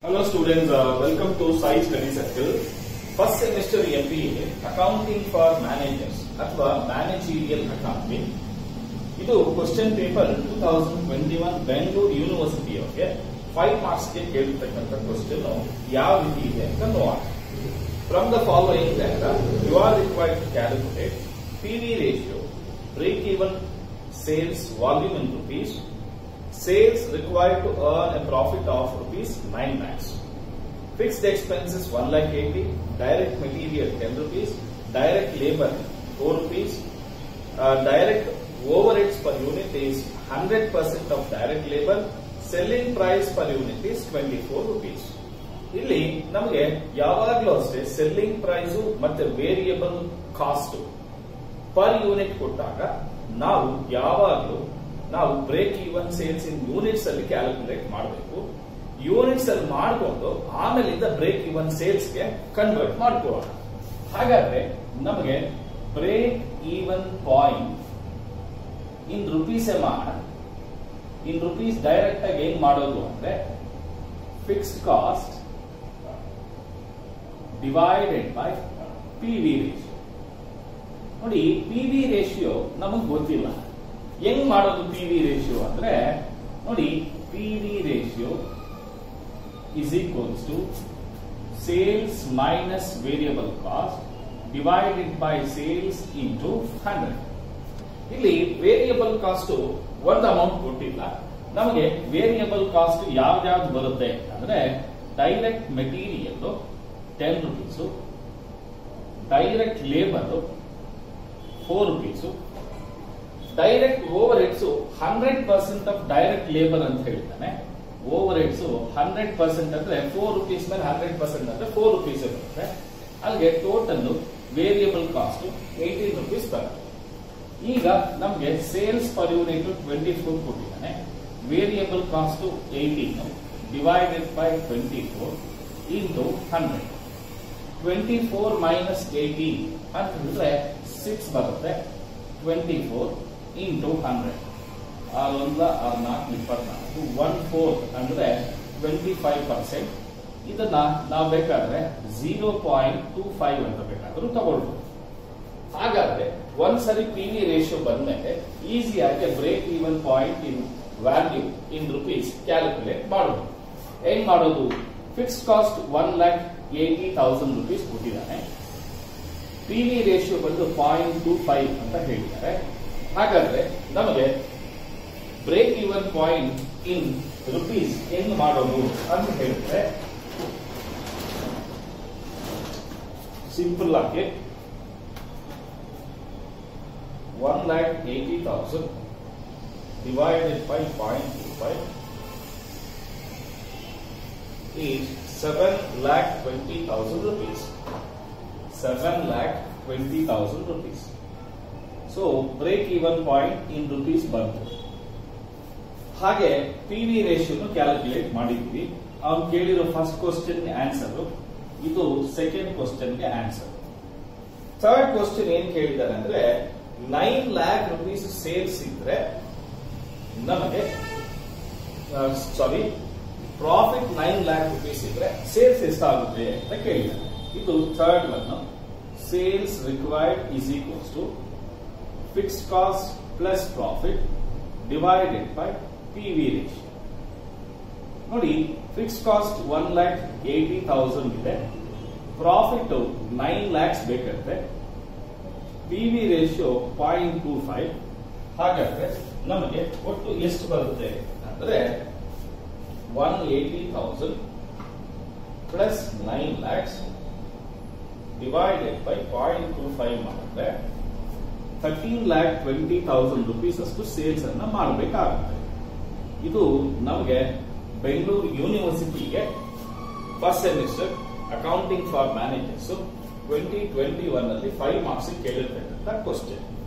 Hello students, uh, welcome to Sai Study Circle. First semester MBA Accounting for Managers ಅಥವಾ Managerial Accounting. ಇದು question paper two thousand twenty one Bengaluru university ಅವರಿಗೆ five marks ಗೆ ಕೇಳಿರ್ತಕ್ಕಂಥ question ಯಾವ ರೀತಿ ಇದೆ ಅಂತ ನೋಡೋಣ from the following you are required to calculate P V ratio break even sales volume in rupees sales required to earn a profit of rupees 9 lakhs. Fixed expenses 1 lakh 80, direct material 10 rupees, direct labor 4 rupees, uh, direct overheads per unit is 100% of direct labor, selling price per unit is 24 rupees. ಇಲ್ಲಿ ನಮಗೆ ಯಾವಾಗಲೂ ಅಷ್ಟೇ selling price ಮತ್ತೆ variable cost per unit ಕೊಟ್ಟಾಗ ನಾವು ಯಾವಾಗಲೂ ನಾವು break even sales in units ಅಲ್ಲಿ ಕ್ಯಾಲ್ಕುಲೇಟ್ ಮಾಡಬೇಕು ಯೂನಿಟ್ಸ್ ಅಲ್ಲಿ ಮಾಡಿಕೊಂಡು ಆಮೇಲಿಂದ ಬ್ರೇಕ್ ಈವನ್ ಸೇಲ್ಸ್ ಗೆ ಕನ್ವರ್ಟ್ ಮಾಡ್ಕೊಳ್ಳೋಣ ಹಾಗಾದ್ರೆ ನಮಗೆ break even point in rupees ಮಾಡೋಣ ಇನ್ ರುಪೀಸ್ ಡೈರೆಕ್ಟ್ ಆಗಿ ಏನ್ ಮಾಡೋದು ಅಂದ್ರೆ fixed cost divided by P V ratio ನೋಡಿ ಪಿ ವಿ ರೇಷಿಯೋ ನಮಗ್ ಗೊತ್ತಿಲ್ಲ ಹೆಂಗ್ ಮಾಡೋದು ಪಿ ವಿ ರೇಷಿಯೋ ಅಂದ್ರೆ ನೋಡಿ P V ratio is equals to sales minus variable cost divided by sales into hundred ಇಲ್ಲಿ ವೇರಿಯಬಲ್ ಕಾಸ್ಟ್ ಒಂದು ಅಮೌಂಟ್ ಕೊಟ್ಟಿಲ್ಲ ನಮಗೆ ವೇರಿಯಬಲ್ ಕಾಸ್ಟ್ ಯಾವ್ದಾವ್ದು ಬರುತ್ತೆ ಅಂದ್ರೆ direct material ten rupees direct labour four rupees direct overheads hundred percent of direct labour ಅಂತ ಹೇಳ್ತಾನೆ overheads hundred percent ಅಂದ್ರೆ ಫೋರ್ ರುಪೀಸ್ ಮೇಲೆ ಹಂಡ್ರೆಡ್ ಪರ್ಸೆಂಟ್ ಅಂದ್ರೆ ಫೋರ್ ರುಪೀಸ್ ಬರುತ್ತೆ ಅಲ್ಲಿಗೆ total variable cost eighteen rupees ಬರುತ್ತೆ ಈಗ ನಮಗೆ sales per unit twenty four ಕೊಟ್ಟಿದ್ದಾನೆ variable cost eighteen divided by twenty four into hundred twenty four minus eighteen ಅಂತಂದ್ರೆ ಸಿಕ್ಸ್ ಬರುತ್ತೆ ಟ್ವೆಂಟಿ ಫೋರ್ ಇಂಟು ಹಂಡ್ರೆಡ್ ಆರೊಂದ ಆರು ನಾಲ್ಕು ಇಪ್ಪತ್ನಾಲ್ಕು ಒನ್ ಫೋರ್ ಅಂದ್ರೆ ಟ್ವೆಂಟಿ ಫೈವ್ ಪರ್ಸೆಂಟ್ ಇದನ್ನ ನಾವು ಬೇಕಾದ್ರೆ ಝೀರೋ ಪಾಯಿಂಟ್ ಟೂ ಫೈವ್ ಅಂತ ಬೇಕಾದ್ರೂ ತಗೊಳ್ಬೋದು ಹಾಗಾದ್ರೆ ಒಂದ್ಸರಿ ಪಿ ವಿ ರೇಷಿಯೋ ಬಂದ್ಮೇಲೆ ಈಸಿಯಾಗಿ break even point in value in rupees calculate ಮಾಡಬಹುದು ಏನ್ ಮಾಡೋದು fixed cost one lakh eighty thousand rupees ಕೊಟ್ಟಿದ್ದಾನೆ ಪಿ ವಿ ರೇಷಿಯೋ ಬಂದು ಪಾಯಿಂಟ್ ಟೂ ಫೈವ್ ಅಂತ ಹೇಳಿದ್ದಾರೆ ಹಾಗಾದ್ರೆ ನಮಗೆ break even point in rupees ಹೆಂಗ್ ಮಾಡೋದು ಅಂತ ಹೇಳಿದ್ರೆ ಸಿಂಪಲ್ ಆಗಿ one lakh eighty thousand divided by point two five is seven lakh twenty thousand rupees seven lakh twenty thousand rupees so break even point in rupees ಬಂತು ಹಾಗೆ ಪಿ ವಿ ರೇಷಿಯೋನು calculate ಮಾಡಿದ್ವಿ ಅವ್ನು ಕೇಳಿರೋ ಫಸ್ಟ್ ಕ್ವಶನ್ ಆನ್ಸರ್ ಇದು ಸೆಕೆಂಡ್ ಕ್ವಶನ್ಗೆ answer third question ಏನ್ ಕೇಳಿದ್ದಾರೆ ಅಂದ್ರೆ ನೈನ್ ಲ್ಯಾಕ್ ರುಪೀಸ್ ಸೇಲ್ಸ್ ಇದ್ರೆ ನಮಗೆ sorry profit nine lakh rupees ಇದ್ರೆ ಸೇಲ್ಸ್ ಎಷ್ಟಾಗುತ್ತೆ ಅಂತ ಕೇಳಿದ್ದಾರೆ ಇದು third one sales required is equals to fixed cost plus profit divided by P V ratio ನೋಡಿ fixed cost one lakh eighty thousand ಇದೆ ಪ್ರಾಫಿಟ್ ನೈನ್ ಲ್ಯಾಕ್ಸ್ ಬೇಕಂತೆ P V ratio point two five ಹಾಗಾದ್ರೆ ನಮಗೆ ಒಟ್ಟು ಎಷ್ಟು ಬರುತ್ತೆ ಅಂದ್ರೆ one eighty thousand plus nine lakhs divided by point two five ಮಾಡಿದ್ರೆ thirteen lakh twenty thousand rupees ಅಷ್ಟು ಸೇಲ್ಸ್ ಅನ್ನ ಮಾಡಬೇಕಾಗುತ್ತೆ ಇದು ನಮಗೆ ಬೆಂಗಳೂರು ಯೂನಿವರ್ಸಿಟಿಗೆ first semester accounting for managers twenty twenty one ಅಲ್ಲಿ ಫೈವ್ ಮಾರ್ಕ್ಸ್ ಕೇಳಿರ್ತಕ್ಕಂಥ ಕ್ವಶನ್